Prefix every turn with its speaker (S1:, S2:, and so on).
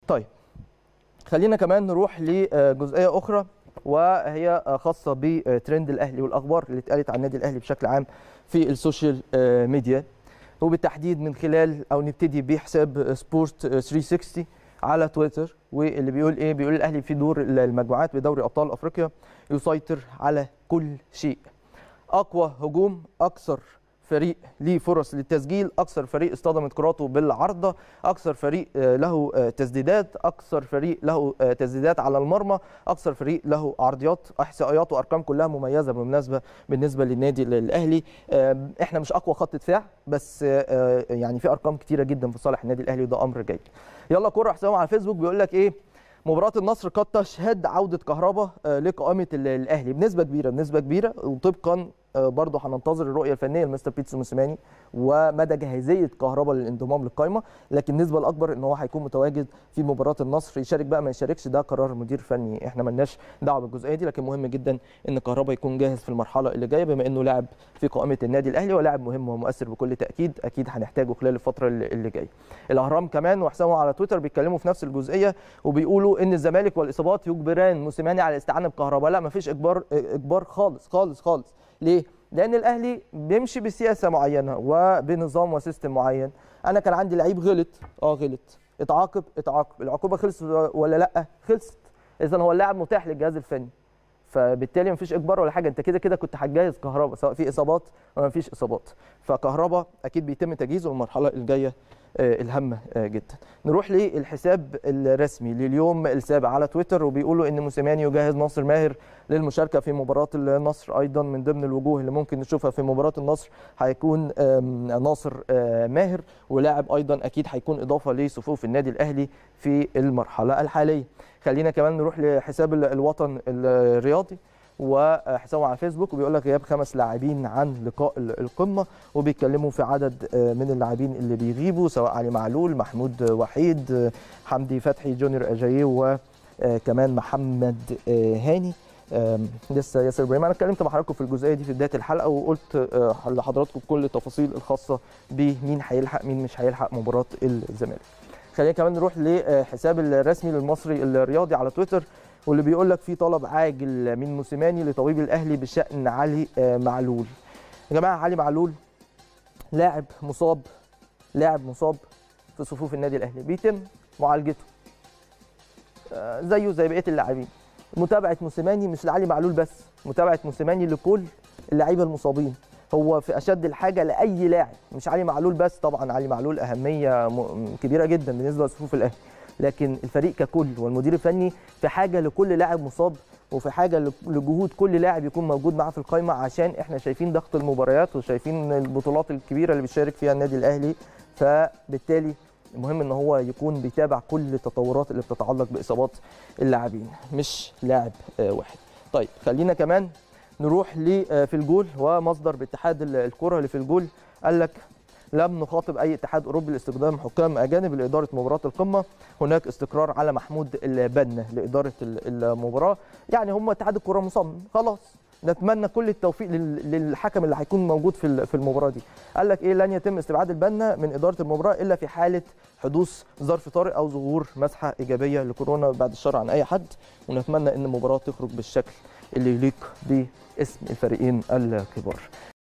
S1: طيب خلينا كمان نروح لجزئيه اخرى وهي خاصه بترند الاهلي والاخبار اللي اتقالت عن النادي الاهلي بشكل عام في السوشيال ميديا وبالتحديد من خلال او نبتدي بحساب سبورت 360 على تويتر واللي بيقول ايه بيقول الاهلي في دور المجموعات بدوري ابطال افريقيا يسيطر على كل شيء اقوى هجوم اكثر فريق ليه فرص للتسجيل اكثر فريق اصطدمت كراته بالعارضه اكثر فريق له تسديدات اكثر فريق له تسديدات على المرمى اكثر فريق له عرضيات احصائيات وارقام كلها مميزه بالمناسبه بالنسبه للنادي الاهلي احنا مش اقوى خط دفاع بس يعني في ارقام كتيره جدا في صالح النادي الاهلي وده امر جيد يلا كوره حسام على الفيسبوك بيقول لك ايه مباراة النصر قد تشهد عودة كهربا لقائمة الأهلي بنسبة كبيرة بنسبة كبيرة وطبقا برضه هننتظر الرؤية الفنية لمستر بيتسو موسيماني ومدى جاهزية كهربا للانضمام للقائمة لكن النسبة الأكبر إن هو هيكون متواجد في مباراة النصر يشارك بقى ما يشاركش ده قرار مدير فني احنا ملناش دعوة بالجزئية دي لكن مهم جدا إن كهربا يكون جاهز في المرحلة اللي جاية بما إنه لاعب في قائمة النادي الأهلي ولاعب مهم ومؤثر بكل تأكيد أكيد هنحتاجه خلال الفترة اللي جاية الأهرام كمان وحسامه على تويتر بيتكلموا في نفس الجزئية وبيقولوا إن الزمالك والاصابات يجبران موسيماني على الاستعانه بكهرباء لا مفيش اجبار اجبار خالص خالص خالص ليه لان الاهلي بيمشي بسياسه معينه وبنظام وسيستم معين انا كان عندي لعيب غلط اه غلط اتعاقب اتعاقب العقوبه خلصت ولا لا خلصت اذا هو اللاعب متاح للجهاز الفني فبالتالي مفيش اجبار ولا حاجه انت كده كده كنت هتجهز كهربا سواء في اصابات ولا مفيش اصابات فكهربا اكيد بيتم تجهيزه المرحله الجايه الهامه جدا نروح للحساب الرسمي لليوم السابع على تويتر وبيقولوا ان موسيماني يجهز ناصر ماهر للمشاركه في مباراه النصر ايضا من ضمن الوجوه اللي ممكن نشوفها في مباراه النصر هيكون ناصر ماهر ولاعب ايضا اكيد هيكون اضافه لصفوف النادي الاهلي في المرحله الحاليه خلينا كمان نروح لحساب الوطن الرياضي وحسابه على فيسبوك وبيقول لك غياب خمس لاعبين عن لقاء القمه وبيتكلموا في عدد من اللاعبين اللي بيغيبوا سواء علي معلول محمود وحيد حمدي فتحي جونيور اجاييه وكمان محمد هاني لسه ياسر ابراهيم انا اتكلمت مع حضراتكم في الجزئيه دي في بدايه الحلقه وقلت لحضراتكم كل التفاصيل الخاصه بمين هيلحق مين مش هيلحق مباراه الزمالك خلينا كمان نروح لحساب الرسمي للمصري الرياضي على تويتر واللي بيقول لك في طلب عاجل من موسيماني لطبيب الاهلي بشان علي معلول يا جماعه علي معلول لاعب مصاب لاعب مصاب في صفوف النادي الاهلي بيتم معالجته زيه زي بقيه اللاعبين متابعه موسيماني مش لعلي معلول بس متابعه موسيماني لكل اللعيبه المصابين هو في اشد الحاجه لاي لاعب مش علي معلول بس طبعا علي معلول اهميه كبيره جدا بالنسبه لصفوف الاهلي لكن الفريق ككل والمدير الفني في حاجه لكل لاعب مصاب وفي حاجه لجهود كل لاعب يكون موجود معاه في القائمه عشان احنا شايفين ضغط المباريات وشايفين البطولات الكبيره اللي بيشارك فيها النادي الاهلي فبالتالي المهم ان هو يكون بيتابع كل التطورات اللي بتتعلق باصابات اللاعبين مش لاعب واحد طيب خلينا كمان نروح في الجول ومصدر باتحاد الكره اللي في الجول قال لك لم نخاطب اي اتحاد اوروبي لاستخدام حكام اجانب لاداره مباراه القمه هناك استقرار على محمود البنا لاداره المباراه يعني هم اتحاد الكره مصمم خلاص نتمنى كل التوفيق للحكم اللي هيكون موجود في في المباراه دي قال لك ايه لن يتم استبعاد البنا من اداره المباراه الا في حاله حدوث ظرف طارئ او ظهور مسحه ايجابيه لكورونا بعد الشر عن اي حد ونتمنى ان المباراه تخرج بالشكل اللي يليق باسم الفريقين الكبار